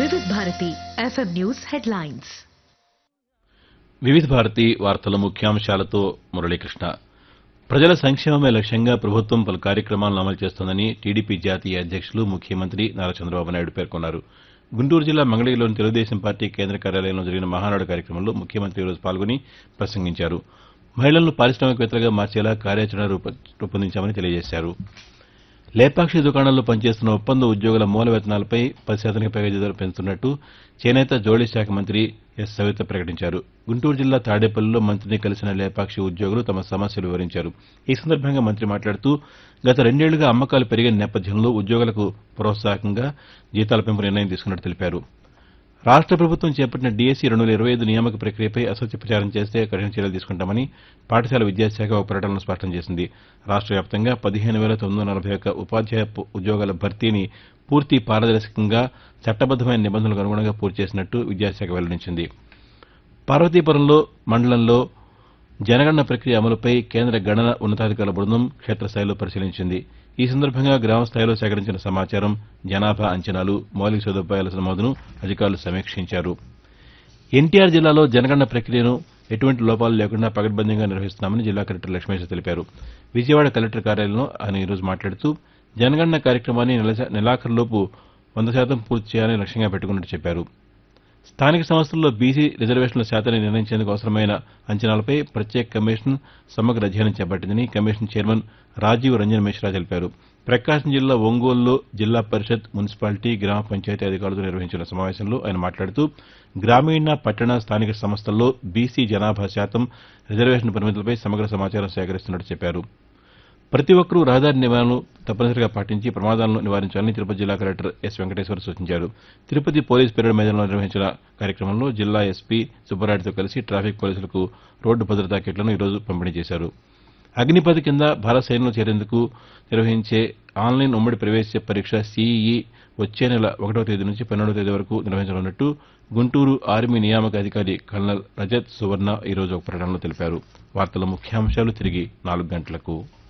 వివిధ Bharati FM news headlines వివిధ భారతి వార్తల ముఖ్యాంశాలతో మురళీకృష్ణ ప్రజల సంక్షేమమే లక్ష్యంగా ప్రభుత్వం పలు కార్యక్రమాలను అమలు చేస్తోందని టీడీపీ జాతీయ అధ్యక్షులు ముఖ్యమంత్రి నారా చంద్రబాబు నాయుడు పేర్కొన్నారు గుంటూరు జిల్లా మంగళగిరిలోని తెలుగుదేశం పార్టీ కేంద్ర కార్యాలయంలో జరిగిన మహానాడు కార్యక్రమంలో ముఖ్యమంత్రి ఈరోజు పాల్గొని ప్రసంగించారు మహిళలను పారిశ్రామికవేత్తలుగా మార్చేలా కార్యాచరణ రూప- రూపొందించామని తెలియజేశారు లేపాక్షి దుకాణాల్లో పనిచేస్తున్న ఒప్పంద ఉద్యోగుల మూల వేతనాలపై పది శాతానికి పైగా జీతాలు పెంచుతున్నట్టు చేనేత జౌళి శాఖ మంత్రి ఎస్ సవిత ప్రకటించారు గుంటూరు జిల్లా తాడేపల్లిలో మంత్రిని కలిసిన లేపాక్షి ఉద్యోగులు తమ సమస్యలు వివరించారు ఈ సందర్భంగా మంత్రి మాట్లాడుతూ గత రెండేళ్లుగా అమ్మకాలు పెరిగిన నేపథ్యంలో ఉద్యోగులకు ప్రోత్సాహకంగా జీతాల పెంపు నిర్ణయం తీసుకున్నట్టు తెలిపారు రాష్ట ప్రభుత్వం చేపట్టిన డీఎస్సీ రెండు వేల ఇరవై ఐదు నియామక ప్రక్రియపై అసత్య ప్రచారం చేస్తే కఠిన చర్యలు తీసుకుంటామని పాఠశాల విద్యాశాఖ ఒక ప్రకటనలో స్పష్టం చేసింది రాష్ట వ్యాప్తంగా పదిహేను వేల తొమ్మిది వందల నలభై ఒక్క ఉపాధ్యాయ పు- ఉద్యోగాల భర్తీని పూర్తి పారదర్శకంగా చట్టబద్దమైన నిబంధనలకు అనుగుణంగా పూర్తి చేసినట్టు విద్యాశాఖ వెల్లడించింది పార్వతీపురంలో మండలంలో జనగణన ప్రక్రియ అమలుపై కేంద్ర గణన ఉన్నతాధికారుల బృందం క్షేత్రస్థాయిలో పరిశీలించింది ఈ సందర్భంగా గ్రామ స్థాయిలో సేకరించిన సమాచారం జనాభా అంచనాలు మౌలిక సదుపాయాల నమోదును అధికారులు సమీక్షించారు ఎన్టీఆర్ జిల్లాలో జనగణన ప్రక్రియను ఎటువంటి లోపాలు లేకుండా పకడ్బందీగా నిర్వహిస్తున్నామని జిల్లా కలెక్టర్ లక్ష్మేష్ తెలిపారు విజయవాడ కలెక్టర్ కార్యాలయంలో ఆయన ఈరోజు మాట్లాడుతూ జనగణన కార్యక్రమాన్ని నెల- నెలాఖరులోపు వంద శాతం పూర్తి చేయాలని లక్ష్యంగా పెట్టుకున్నట్టు చెప్పారు స్థానిక సంస్థల్లో బీసీ రిజర్వేషన్ల శాతాన్ని నిర్ణయించేందుకు అవసరమైన అంచనాలపై ప్రత్యేక కమిషన్ సమగ్ర అధ్యయనం చేపట్టిందని కమిషన్ చైర్మన్ రాజీవ్ రంజన్ మిశ్రా తెలిపారు ప్రకాశం జిల్లా ఒంగోలులో జిల్లా పరిషత్ మున్సిపాలిటీ గ్రామ పంచాయతీ అధికారులతో నిర్వహించిన సమావేశంలో ఆయన మాట్లాడుతూ గ్రామీణ పట్టణ స్థానిక సంస్థల్లో బీసీ జనాభా శాతం రిజర్వేషన్ పరిమితులపై సమగ్ర సమాచారం సేకరిస్తున్నట్టు చెప్పారు ప్రతి ఒక్కరూ రహదారి నియమాలను తప్పనిసరిగా పాటించి ప్రమాదాలను నివారించాలని తిరుపతి జిల్లా కలెక్టర్ ఎస్ వెంకటేశ్వర సూచించారు తిరుపతి పోలీస్ పెరేడ్ మైదానంలో నిర్వహించిన కార్యక్రమంలో జిల్లా ఎస్పీ సుబ్బారెడ్డితో కలిసి ట్రాఫిక్ పోలీసులకు రోడ్డు భద్రతా కిట్లను ఈరోజు పంపిణీ చేశారు అగ్నిపథ్ కింద భారత సైన్యంలో చేరేందుకు నిర్వహించే ఆన్లైన్ ఉమ్మడి ప్రవేశ పరీక్ష సీఈఈ వచ్చే నెల ఒకటో తేదీ నుంచి పన్నెండవ తేదీ వరకు నిర్వహించనున్నట్టు గుంటూరు ఆర్మీ నియామక అధికారి కల్నల్ రజత్ సువర్ణ ఈరోజు ఒక ప్రకటనలో తెలిపారు వార్తల ముఖ్యాంశాలు తిరిగి నాలుగు గంటలకు